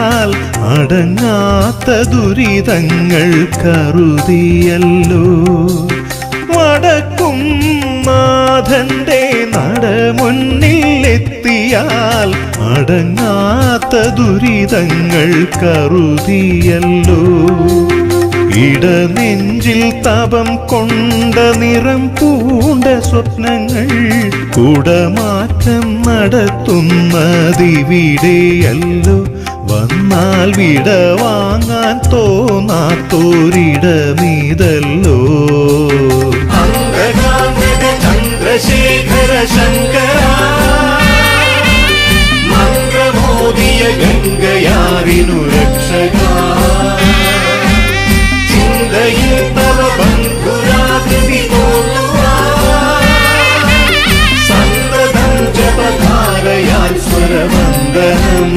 എത്തിയാൽ അടങ്ങാത്ത ദുരിതങ്ങൾ കരുതിയല്ലോ വടക്കും നാഥന്റെ നട മുന്നിൽ എത്തിയാൽ അടങ്ങാത്ത ദുരിതങ്ങൾ കരുതിയല്ലോ ഇടനെഞ്ചിൽ തപം കൊണ്ട നിറം പൂണ്ട സ്വപ്നങ്ങൾ കുടമാറ്റം നടത്തുന്നതിവിടെയല്ലോ വന്നാൽ വിട വാങ്ങാൻ തോന്നാത്തോരിടമീതല്ലോ അംഗകാംഗക ചന്ദ്രശേഖര ശങ്കര മന്ത്രമോദിയ ഗംഗയാവിനു രക്ഷക ചിന്തയിൽ തവ ബന്ധുരാകൃതി സന്തതം ജപധാരയാൽ സ്വരവന്ദനം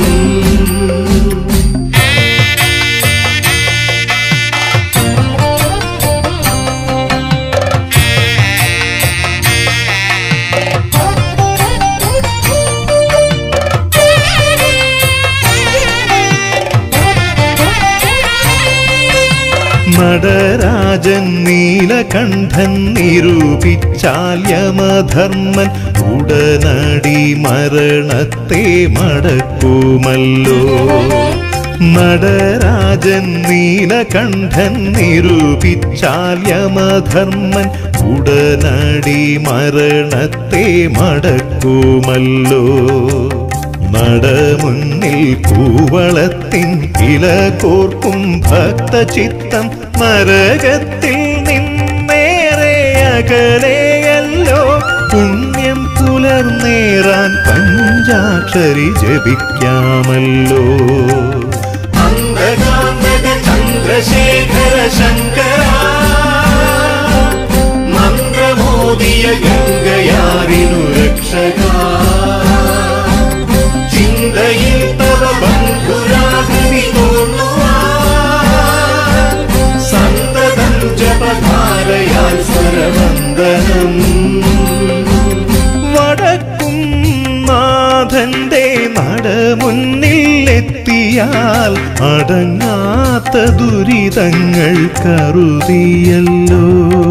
നടരാജൻ നീലകണ്ഠൻ നിരൂപിച്ചാൽ യമധർമ്മൻ ഉടനടി മരണത്തെ മടക്കുമല്ലോ നടരാജൻ നീലകണ്ഠൻ നിരൂപിച്ചാൽ യമധർമ്മൻ ഉടനടി മരണത്തെ മടക്കുമല്ലോ നടമുന്നിൽ കൂവളത്തിൻ ഇല കോർക്കും ഭക്തചിത്തം നരകത്തിൽ നിന്നേറെ അകലെയല്ലോ പുണ്യം പുലർന്നേറാൻ പഞ്ചാക്ഷരി ജപിക്കാമല്ലോ അംഗകാംഗക ചന്ദ്രശേഖര ശങ്കര മന്ത്രമോദിയ ഗംഗയാവിനു രക്ഷക ചിന്തയിൽ തവ ബന്ധുരാകൃതി സന്തതം ജപധാരയാൽ സ്വരവന്ദനം വടക്കും നാഥന്റെ നട മുന്നിൽ എത്തിയാൽ അടങ്ങാത്ത ദുരിതങ്ങൾ കരുതിയല്ലോ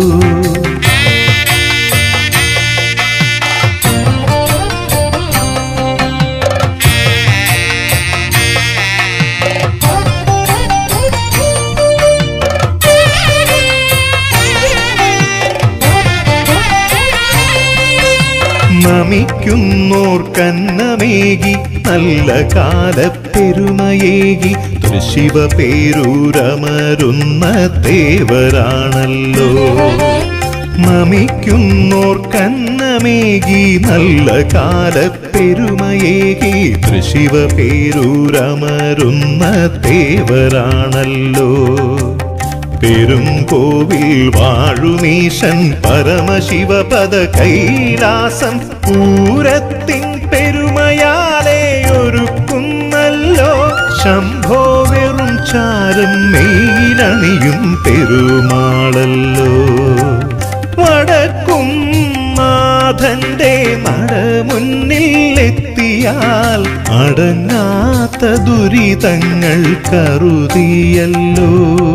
നമിക്കുന്നോർ കന്നമേകി നല്ല കാലപ്പെരുമയേകി തൃശിവ പേരൂരമരുന്ന ദേവരാണല്ലോ നമിക്കുന്നോർ കന്നമേകി നല്ല കാലപ്പെരുമയേകി തൃശിവ പേരൂരമരുന്ന ദേവരാണല്ലോ പെരുംകോവിൽ വാഴുമീശൻ പരമശിവപദ കൈലാസം പൂരത്തിൻ പെരുമയാലെ ഒരുക്കുന്നല്ലോ ശംഭോ വെറും ചാരം മെയിലണിയും പെരുമാളല്ലോ വടക്കും നാഥന്റെ നട മുന്നിൽ എത്തിയാൽ അടങ്ങാത്ത ദുരിതങ്ങൾ കരുതിയല്ലോ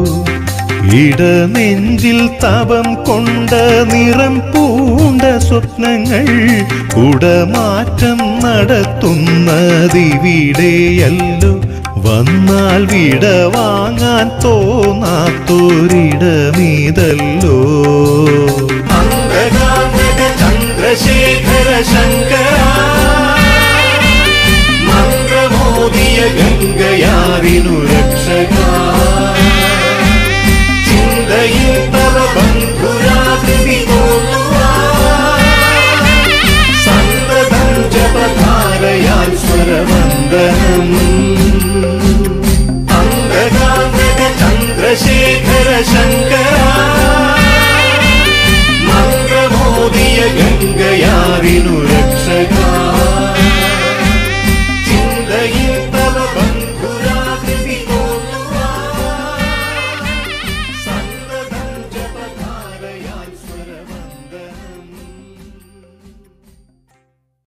ഇടനെഞ്ചിൽ തപം കൊണ്ട നിറം പൂണ്ട സ്വപ്നങ്ങൾ കുടമാറ്റം നടത്തുന്നതിവിടെയല്ലോ വന്നാൽ വിട വാങ്ങാൻ തോന്നാത്തോരിടമീതല്ലോ അംഗകാംഗക ചന്ദ്രശേഖര ശങ്കര മന്ത്രമോദിയ